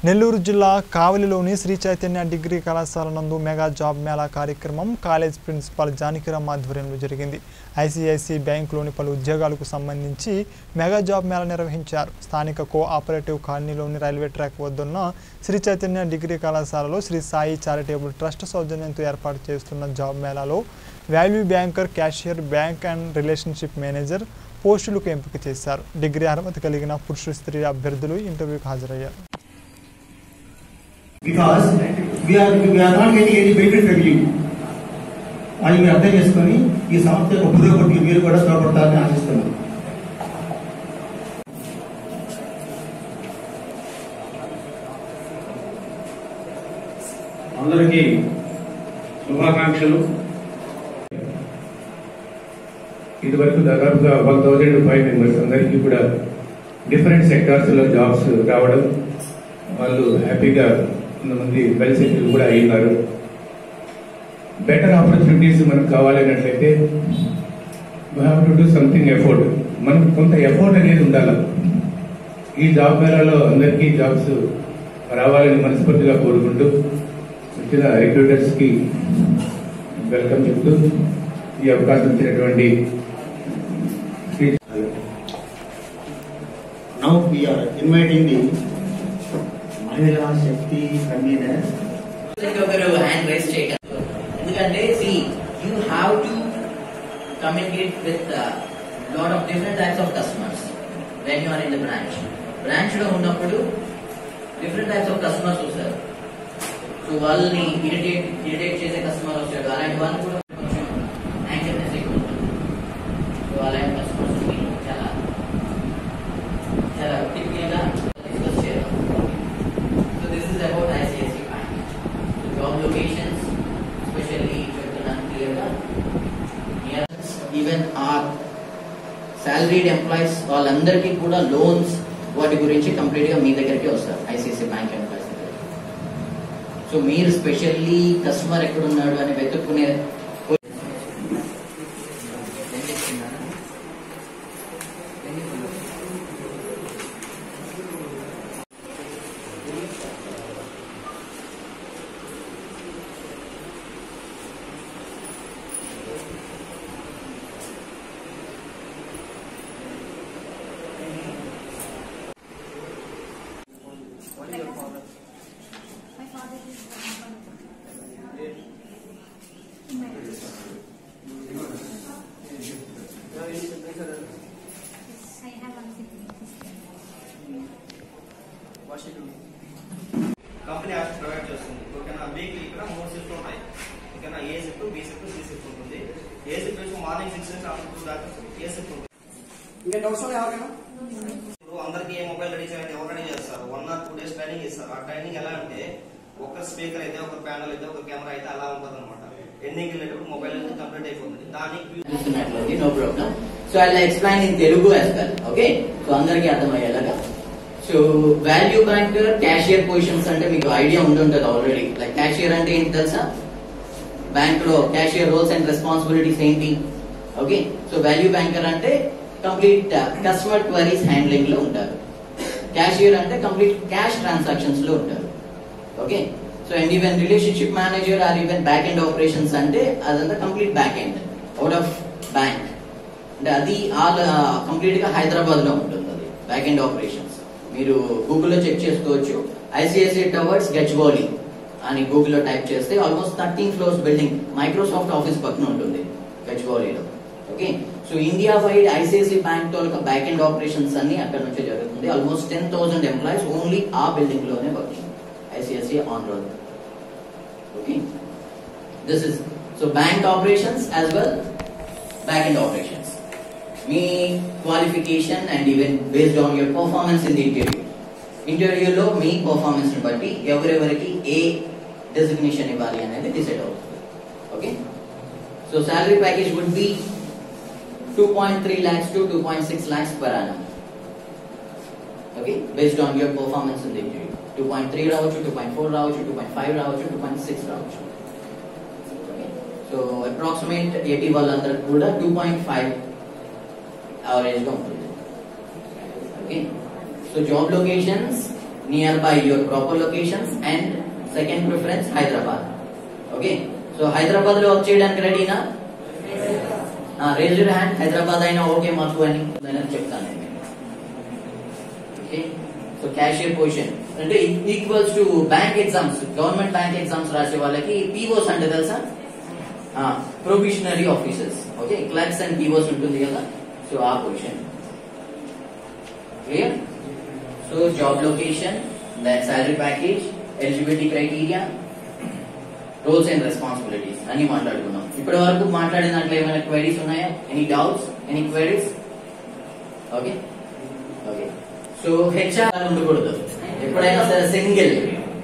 నెల్లూరు జిల్లా కావలిలోని శ్రీ చైతన్య డిగ్రీ కళాశాల నందు మెగా జాబ్ మేళా కార్యక్రమం కాలేజ్ ప్రిన్సిపాల్ జానకిరామ్ ఆధ్వర్యంలో జరిగింది ఐసిఐసి బ్యాంకులోని పలు ఉద్యోగాలకు సంబంధించి మెగా జాబ్ మేళా నిర్వహించారు స్థానిక కో ఆపరేటివ్ కాలనీలోని రైల్వే ట్రాక్ వద్దున్న శ్రీ చైతన్య డిగ్రీ కళాశాలలో శ్రీ సాయి చారిటబుల్ ట్రస్ట్ సౌజన్యంతో ఏర్పాటు చేస్తున్న జాబ్ మేళాలో value banker cashier bank and relationship manager పోస్టులకు ఎంపిక చేశారు డిగ్రీ అర్హత కలిగిన పురుష స్త్రీ అభ్యర్థులు ఇంటర్వ్యూకి హాజరయ్యారు because we are we are not getting any benefit from you అది మీరు అర్థం చేసుకొని ఈ సంస్థ యొక్క పురోగతికి మీరు కూడా తోడ్పడతారని ఆశిస్తున్నాను అందరికీ శుభాకాంక్షలు ఇదివరకు దాదాపుగా వన్ థౌజండ్ ఫైవ్ మెంబర్స్ అందరికీ కూడా డిఫరెంట్ సెక్టార్స్ లో జాబ్స్ రావడం వాళ్ళు హ్యాపీగా కొంతమంది వెల్ సెటిల్ కూడా అయినారు బెటర్ ఆపర్చునిటీస్ మనకు కావాలన్నట్లయితే we have to do something effort మనకు కొంత ఎఫోర్ట్ అనేది ఉండాలి ఈ జాబ్ మేళాలో అందరికీ జాబ్స్ రావాలని మనస్ఫూర్తిగా కోరుకుంటూ వచ్చిన రిక్రూటర్స్ కి వెల్కమ్ చెప్తూ ఈ అవకాశం ఇచ్చినటువంటి Shri now we are inviting the Mahila Shakti convener ఒకరు హ్యాండ్ రైస్ చేయగలరు ఎందుకంటే see you have to communicate with lot of different types of customers when you are in the branch branch లో ఉన్నప్పుడు డిఫరెంట్ టైప్స్ ఆఫ్ కస్టమర్స్ వస్తారు సో వాళ్ళని irritate irritate చేసే customer వచ్చారు అలాంటి వాళ్ళు కూడా కొంచెం యాంగ్జియస్ ఎక్కువ ఉంటుంది సో అలాంటి కస్టమర్స్ చాలా చాలా టిపికల్ గా డిస్కస్ చేయాలి So this is about ICSC Bank. So job locations, especially చెప్తున్నాను క్లియర్గా ఈవెన్ ఆర్ సాలరీడ్ ఎంప్లాయీస్ వాళ్ళందరికీ కూడా లోన్స్ వాటి గురించి కంప్లీట్ గా మీ దగ్గరికి వస్తారు ఐసిఐసి బ్యాంక్ ఎంప్లాయీస్ దగ్గర సో మీరు స్పెషల్లీ కస్టమర్ ఎక్కడున్నాడు అని వెతుక్కునే I have one sibling. Company act provide చేస్తుంది ఓకేనా వీక్లీ ఇక్కడ మూడు షిఫ్ట్ ఉంటాయి ఓకేనా A shift B shift C shift ఉంటుంది ఏ షిఫ్ట్ వచ్చి మార్నింగ్ సిక్స్ నుంచి ఆఫ్టర్ టూ దాకా ఏ షిఫ్ట్ ఉంటుంది ఇంకా డౌట్స్ ఉన్నాయి ఎవరికైనా ఇప్పుడు అందరికి ఏ మొబైల్ రెడీ చేయాలంటే ఎవరు రెడీ చేస్తారు one or two days training ఇస్తారు ఆ ట్రైనింగ్ ఎలా అంటే ఒక స్పీకర్ అయితే ఒక ప్యానల్ అయితే ఒక కెమెరా అయితే అలా ఉంటుంది అనమాట ఎండింగ్ వెళ్ళేటప్పుడు మొబైల్ అనేది కంప్లీట్ అయిపోతుంది దానికి చూస్తున్నట్లయితే no problem so I explain in Telugu as well okay so అందరికీ అర్థమయ్యేలాగా so value banker cashier positions అంటే మీకు ఐడియా ఉండుంటది ఆల్రెడీ లైక్ క్యాషియర్ అంటే ఏంటి తెలుసా బ్యాంక్ లో క్యాషియర్ రోల్స్ అండ్ రెస్పాన్సిబిలిటీస్ ఏంటి ఓకే సో వాల్యూ బ్యాంకర్ అంటే కంప్లీట్ కస్టమర్ క్వరీస్ హ్యాండ్లింగ్ లో ఉంటారు క్యాషియర్ అంటే కంప్లీట్ క్యాష్ ట్రాన్సాక్షన్స్ లో ఉంటారు okay so and even relationship manager or even back end operations అంటే అదంతా complete back end out of bank అంటే అది ఆల్ కంప్లీట్ గా హైదరాబాద్ లో ఉంటుంది అది బ్యాక్ ఎండ్ ఆపరేషన్స్ మీరు గూగుల్లో చెక్ చేసుకోవచ్చు ఐసిఐసిఐ టవర్స్ గెచ్గోలి అని గూగుల్లో టైప్ చేస్తే almost thirteen floors building Microsoft office పక్కన ఉంటుంది గెచ్గోలీలో okay so India wide ICICI bank తో బ్యాక్ ఎండ్ ఆపరేషన్స్ అన్ని అక్కడ నుంచే జరుగుతుంది almost ten thousand employees only ఆ బిల్డింగ్ లోనే working ICICI on road okay this is so bank operations as well back end operations మీ qualification and even based on your performance in the interview ఇంటర్వ్యూలో మీ performance ని బట్టి ఎవరెవరికి ఏ designation ఇవ్వాలి అనేది డిసైడ్ అవుతుంది okay so salary package would be two point three lakhs to two point six lakhs per annum okay based on your performance in the interview two point three రావచ్చు two point four రావచ్చు two point five రావచ్చు two point six రావచ్చు so approximate eighty వాళ్ళందరికి కూడా two point five average గా ఉంటుంది okay so job locations near by your proper locations and second preference Hyderabad okay so Hyderabad లో work చేయడానికి రెడీనా రేజ్ యూర్ హ్యాండ్ హైదరాబాద్ అయినా ఓకే మాకు అని నేను చెప్తాను నేను ఓకే సో క్యాషియర్ పొజిషన్ అంటే equals to bank exams government bank exams రాసే వాళ్ళకి పీఓస్ అంటే తెలుసా provisionary officers okay clerks and POs ఉంటుంది కదా సో ఆ position clear so job location then salary package eligibility criteria roles and responsibilities అన్ని మాట్లాడుకున్నాం ఇప్పటి వరకు మాట్లాడిన దాంట్లో ఏమైనా క్వైరీస్ ఉన్నాయా any doubts any queries okay okay so HR ఉండకూడదు ఎప్పుడైనా సరే single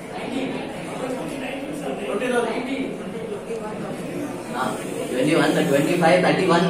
twenty one twenty five thirty one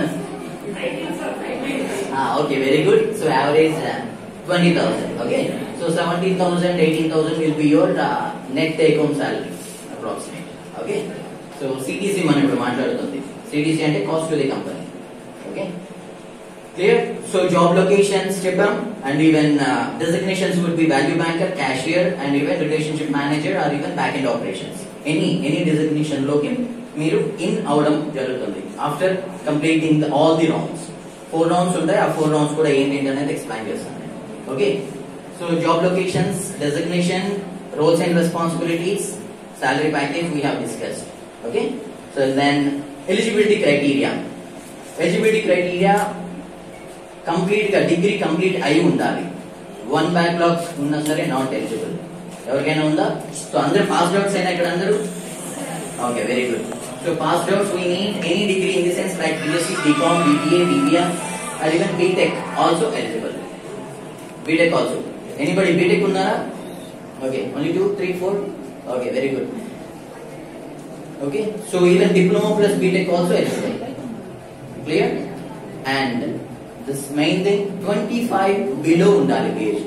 okay very good so average twenty thousand okay so seventeen thousand eighteen thousand will be your net take home salary approximate okay so CTC మనం ఇప్పుడు మాట్లాడుతుంది CTC అంటే cost to the company okay clear so job locations చెప్పాం and even designations would be value banker cashier and even relationship manager or even back end operations any any designation లోకి మీరు in అవడం జరుగుతుంది after completing all the rounds four rounds ఉంటాయి ఆ four rounds కూడా ఏంటి అనేది ఎక్స్ప్లెయిన్ చేస్తాను okay so job locations designation roles and responsibilities salary package we have discussed okay so then eligibility criteria eligibility criteria complete గా degree complete అయి ఉండాలి one backlog ఉన్నా సరే నాట్ ఎలిజిబుల్ ఎవరికైనా ఉందా సో అందరూ పాస్ అవుట్స్ అయినా ఇక్కడ అందరూ okay very good so pass outs we need any degree in the sense like BSc BCom BBA BBM or even BTech also eligible BTech also anybody BTech ఉన్నారా okay only two three four okay very good okay so even diploma plus BTech also eligible clear and this main thing twenty five below ఉండాలి age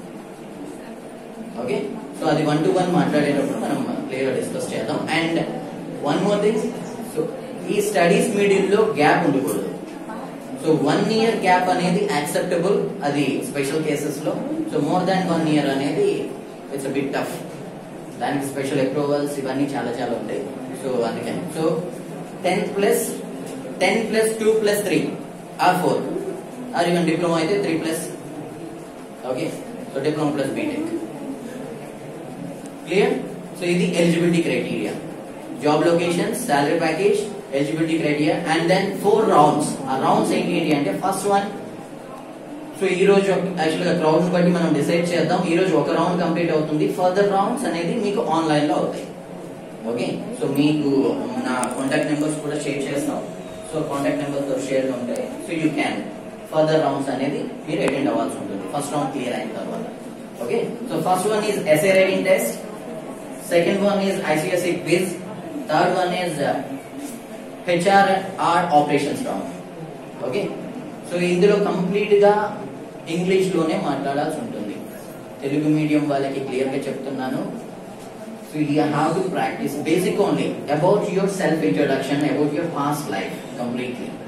okay so అది one to one మాట్లాడేటప్పుడు మనం clear గా discuss చేద్దాం and one more thing so ఈ studies medium లో gap ఉండకూడదు so one year gap అనేది యాక్సెప్టబుల్ అది స్పెషల్ కేసెస్ లో so more than one year అనేది ఇట్స్ బిట్ టఫ్ దానికి స్పెషల్ అప్రూవల్స్ ఇవన్నీ చాలా చాలా ఉంటాయి సో అందుకని so tenth plus ten plus two plus three or four or even diploma అయితే three plus okay so diploma plus BTech clear so ఇది eligibility criteria job location salary package eligibility criteria and then four rounds ఆ rounds ఏంటి ఏంటి అంటే first one so ఈ రోజు actual గా crowd బట్టి మనం డిసైడ్ చేద్దాం ఈ రోజు ఒక రౌండ్ కంప్లీట్ అవుతుంది ఫర్దర్ రౌండ్స్ అనేది మీకు ఆన్లైన్ లో అవుతాయి ఓకే సో మీకు నా కాంటాక్ట్ నెంబర్స్ కూడా షేర్ చేస్తాం సో కాంటాక్ట్ నెంబర్స్ తో షేర్ ఉంటాయి so you can further rounds అనేది మీరు అటెండ్ అవ్వాల్సి ఉంటుంది ఫస్ట్ రౌండ్ క్లియర్ అయిన తర్వాత okay so first one is SA writing test second one is ICSC quiz third one is HR or operations round okay so ఇందులో complete గా English లోనే మాట్లాడాల్సి ఉంటుంది తెలుగు మీడియం వాళ్ళకి క్లియర్ గా చెప్తున్నాను so you have to practice basic only about yourself introduction about your past life completely